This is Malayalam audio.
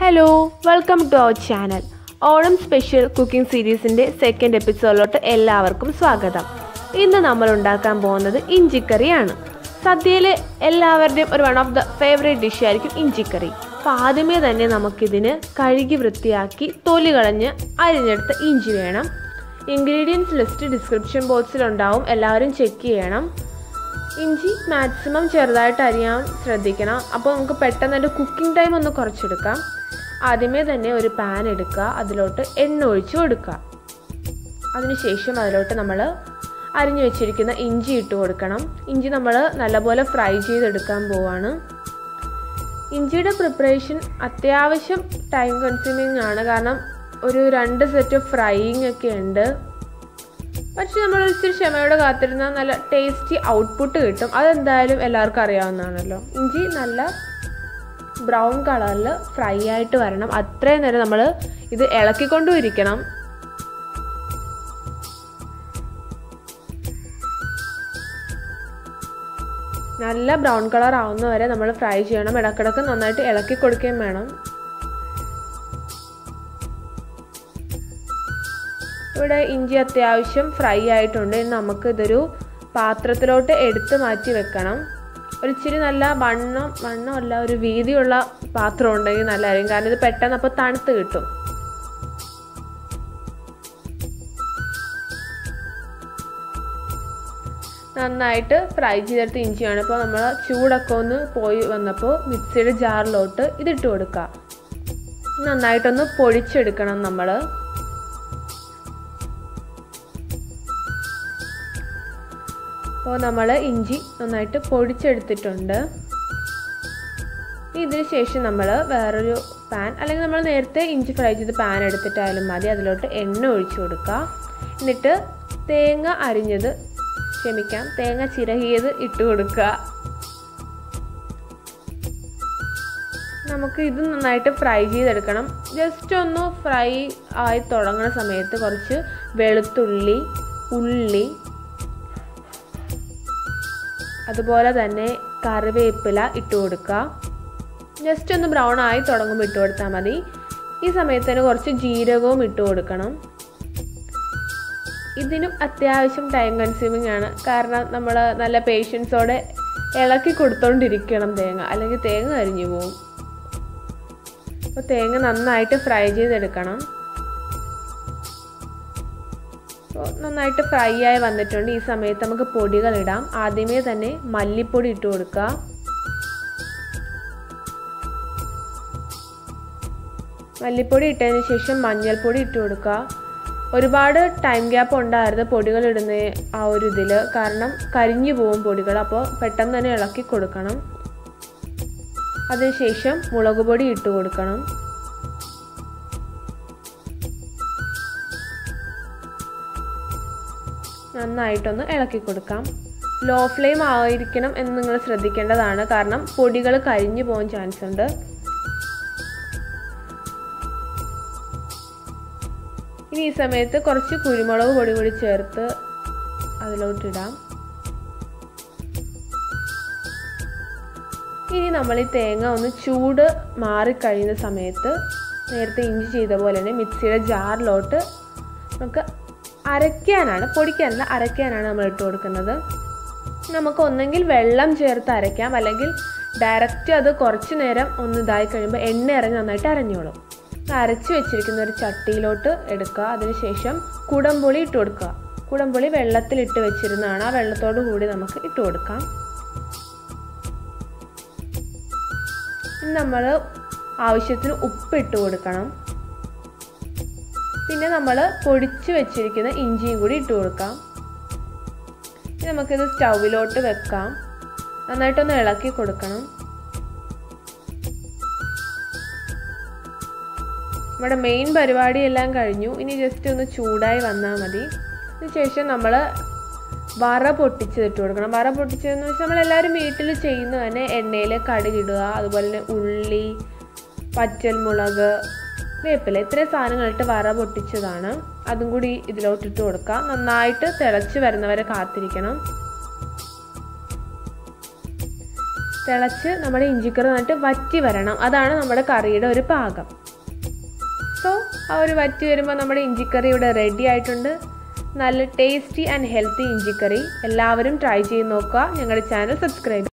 hello welcome to our channel Onam special cooking സീരീസിൻ്റെ സെക്കൻഡ് എപ്പിസോഡിലോട്ട് എല്ലാവർക്കും സ്വാഗതം ഇന്ന് നമ്മൾ ഉണ്ടാക്കാൻ പോകുന്നത് ഇഞ്ചിക്കറിയാണ് സദ്യയിലെ എല്ലാവരുടെയും ഒരു one of the favourite dish ആയിരിക്കും ഇഞ്ചിക്കറി അപ്പോൾ ആദ്യമേ തന്നെ നമുക്കിതിന് കഴുകി വൃത്തിയാക്കി തൊലി കളഞ്ഞ് അരിഞ്ഞെടുത്ത ഇഞ്ചി വേണം ഇൻഗ്രീഡിയൻസ് ലിസ്റ്റ് ഡിസ്ക്രിപ്ഷൻ ബോക്സിലുണ്ടാവും എല്ലാവരും ചെക്ക് ചെയ്യണം ഇഞ്ചി മാക്സിമം ചെറുതായിട്ട് അരിയാൻ ശ്രദ്ധിക്കണം അപ്പോൾ നമുക്ക് പെട്ടെന്ന് അതിൻ്റെ കുക്കിംഗ് ടൈം ഒന്ന് കുറച്ചെടുക്കാം ആദ്യമേ തന്നെ ഒരു പാൻ എടുക്കുക അതിലോട്ട് എണ്ണ ഒഴിച്ച് കൊടുക്കുക അതിനുശേഷം അതിലോട്ട് നമ്മൾ അരിഞ്ഞു വെച്ചിരിക്കുന്ന ഇഞ്ചി ഇട്ട് കൊടുക്കണം ഇഞ്ചി നമ്മൾ നല്ലപോലെ ഫ്രൈ ചെയ്തെടുക്കാൻ പോവാണ് ഇഞ്ചിയുടെ പ്രിപ്പറേഷൻ അത്യാവശ്യം ടൈം കൺസ്യൂമിങ് ആണ് കാരണം ഒരു രണ്ട് സെറ്റ് ഫ്രൈയിങ് ഒക്കെ ഉണ്ട് പക്ഷെ നമ്മൾ ഇച്ചിരി ക്ഷമയോടെ കാത്തിരുന്നാൽ നല്ല ടേസ്റ്റി ഔട്ട്പുട്ട് കിട്ടും അതെന്തായാലും എല്ലാവർക്കും അറിയാവുന്നതാണല്ലോ ഇഞ്ചി നല്ല ബ്രൗൺ കളറിൽ ഫ്രൈ ആയിട്ട് വരണം അത്രയും നേരം നമ്മൾ ഇത് ഇളക്കിക്കൊണ്ടും ഇരിക്കണം നല്ല ബ്രൗൺ കളർ ആവുന്ന വരെ നമ്മൾ ഫ്രൈ ചെയ്യണം ഇടക്കിടക്ക് നന്നായിട്ട് ഇളക്കി കൊടുക്കുകയും വേണം ഇവിടെ ഇഞ്ചി അത്യാവശ്യം ഫ്രൈ ആയിട്ടുണ്ട് ഇനി നമുക്ക് ഇതൊരു പാത്രത്തിലോട്ട് എടുത്ത് മാറ്റി വെക്കണം ഒരു ഇച്ചിരി നല്ല വണ്ണം വണ്ണമല്ല ഒരു വീതിയുള്ള പാത്രം ഉണ്ടെങ്കിൽ നല്ലതായിരിക്കും കാരണം ഇത് പെട്ടെന്ന് അപ്പോൾ തണുത്ത് കിട്ടും നന്നായിട്ട് ഫ്രൈ ചെയ്തെടുത്ത ഇഞ്ചിയാണ് ഇപ്പോൾ നമ്മൾ ചൂടൊക്കെ ഒന്ന് പോയി വന്നപ്പോൾ മിക്സിയുടെ ജാറിലോട്ട് ഇതിട്ട് കൊടുക്കുക നന്നായിട്ടൊന്ന് പൊടിച്ചെടുക്കണം നമ്മൾ അപ്പോൾ നമ്മൾ ഇഞ്ചി നന്നായിട്ട് പൊടിച്ചെടുത്തിട്ടുണ്ട് ഇതിന് ശേഷം നമ്മൾ വേറൊരു പാൻ അല്ലെങ്കിൽ നമ്മൾ നേരത്തെ ഇഞ്ചി ഫ്രൈ ചെയ്ത് പാൻ എടുത്തിട്ടായാലും മതി അതിലോട്ട് എണ്ണ ഒഴിച്ചു കൊടുക്കുക എന്നിട്ട് തേങ്ങ അരിഞ്ഞത് ക്ഷമിക്കാം തേങ്ങ ചിരകിയത് ഇട്ട് കൊടുക്കുക നമുക്ക് ഇത് നന്നായിട്ട് ഫ്രൈ ചെയ്തെടുക്കണം ജസ്റ്റ് ഒന്ന് ഫ്രൈ ആയി തുടങ്ങുന്ന സമയത്ത് കുറച്ച് വെളുത്തുള്ളി ഉള്ളി അതുപോലെ തന്നെ കറിവേപ്പില ഇട്ട് കൊടുക്കുക ജസ്റ്റ് ഒന്ന് ബ്രൗൺ ആയി തുടങ്ങുമ്പോൾ ഇട്ട് കൊടുത്താൽ മതി ഈ സമയത്ത് തന്നെ കുറച്ച് ജീരകവും ഇട്ട് കൊടുക്കണം ഇതിനും അത്യാവശ്യം ടൈം കൺസ്യൂമിങ് ആണ് കാരണം നമ്മൾ നല്ല പേഷ്യൻസോടെ ഇളക്കി കൊടുത്തോണ്ടിരിക്കണം തേങ്ങ അല്ലെങ്കിൽ തേങ്ങ അരിഞ്ഞു പോകും അപ്പോൾ തേങ്ങ നന്നായിട്ട് ഫ്രൈ ചെയ്തെടുക്കണം അപ്പോൾ നന്നായിട്ട് ഫ്രൈ ആയി വന്നിട്ടുണ്ട് ഈ സമയത്ത് നമുക്ക് പൊടികൾ ഇടാം ആദ്യമേ തന്നെ മല്ലിപ്പൊടി ഇട്ട് കൊടുക്കുക മല്ലിപ്പൊടി ഇട്ടതിന് ശേഷം മഞ്ഞൾപ്പൊടി ഇട്ട് കൊടുക്കുക ഒരുപാട് ടൈം ഗ്യാപ്പ് ഉണ്ടായിരുന്നു പൊടികൾ ഇടുന്ന ആ ഒരു ഇതിൽ കാരണം കരിഞ്ഞു പോകും പൊടികൾ അപ്പോൾ പെട്ടെന്ന് തന്നെ ഇളക്കി കൊടുക്കണം അതിനുശേഷം മുളക് പൊടി ഇട്ട് കൊടുക്കണം നന്നായിട്ടൊന്ന് ഇളക്കി കൊടുക്കാം ലോ ഫ്ലെയിം ആയിരിക്കണം എന്ന് നിങ്ങൾ ശ്രദ്ധിക്കേണ്ടതാണ് കാരണം പൊടികൾ കരിഞ്ഞു പോകാൻ ചാൻസ് ഉണ്ട് ഇനി ഈ സമയത്ത് കുറച്ച് കുരുമുളക് പൊടി കൂടി ചേർത്ത് അതിലോട്ടിടാം ഇനി നമ്മൾ ഈ തേങ്ങ ഒന്ന് ചൂട് മാറിക്കഴിയുന്ന സമയത്ത് നേരത്തെ ഇഞ്ചി ചെയ്ത പോലെ തന്നെ മിക്സിയുടെ ജാറിലോട്ട് നമുക്ക് അരയ്ക്കാനാണ് പൊടിക്കാനല്ല അരയ്ക്കാനാണ് നമ്മൾ ഇട്ട് കൊടുക്കുന്നത് നമുക്ക് ഒന്നെങ്കിൽ വെള്ളം ചേർത്ത് അരയ്ക്കാം അല്ലെങ്കിൽ ഡയറക്റ്റ് അത് കുറച്ച് നേരം ഒന്ന് ഇതായി കഴിയുമ്പോൾ എണ്ണ ഇറങ്ങി നന്നായിട്ട് അരഞ്ഞോളും അരച്ച് വെച്ചിരിക്കുന്ന ഒരു ചട്ടിയിലോട്ട് എടുക്കുക അതിനുശേഷം കുടംപുളി ഇട്ട് കൊടുക്കുക കുടംപുളി വെള്ളത്തിലിട്ട് വെച്ചിരുന്നതാണ് ആ വെള്ളത്തോടു കൂടി നമുക്ക് ഇട്ട് കൊടുക്കാം നമ്മൾ ആവശ്യത്തിന് ഉപ്പ് ഇട്ട് കൊടുക്കണം പിന്നെ നമ്മൾ പൊടിച്ച് വെച്ചിരിക്കുന്ന ഇഞ്ചിയും കൂടി ഇട്ട് കൊടുക്കാം ഇനി നമുക്കിത് സ്റ്റൗവിലോട്ട് വെക്കാം നന്നായിട്ടൊന്ന് ഇളക്കി കൊടുക്കണം നമ്മുടെ മെയിൻ പരിപാടി എല്ലാം കഴിഞ്ഞു ഇനി ജസ്റ്റ് ഒന്ന് ചൂടായി വന്നാൽ മതി അതിനുശേഷം നമ്മൾ വറ പൊട്ടിച്ചതിട്ട് കൊടുക്കണം വറ പൊട്ടിച്ചതെന്ന് വെച്ചാൽ നമ്മളെല്ലാവരും വീട്ടിൽ ചെയ്യുന്ന തന്നെ എണ്ണയിൽ കടുകിടുക അതുപോലെ തന്നെ ഉള്ളി പച്ചൽമുളക് വേപ്പില ഇത്രയും സാധനങ്ങളിട്ട് വറ പൊട്ടിച്ചതാണ് അതും കൂടി ഇതിലോട്ടിട്ട് കൊടുക്കുക നന്നായിട്ട് തിളച്ച് വരുന്നവരെ കാത്തിരിക്കണം തിളച്ച് നമ്മുടെ ഇഞ്ചിക്കറി നന്നായിട്ട് വറ്റി വരണം അതാണ് നമ്മുടെ കറിയുടെ ഒരു പാകം സോ ആ ഒരു വറ്റി വരുമ്പോൾ നമ്മുടെ ഇഞ്ചിക്കറി ഇവിടെ റെഡി ആയിട്ടുണ്ട് നല്ല ടേസ്റ്റി ആൻഡ് ഹെൽത്തി ഇഞ്ചിക്കറി എല്ലാവരും ട്രൈ ചെയ്ത് നോക്കുക ഞങ്ങളുടെ ചാനൽ സബ്സ്ക്രൈബ്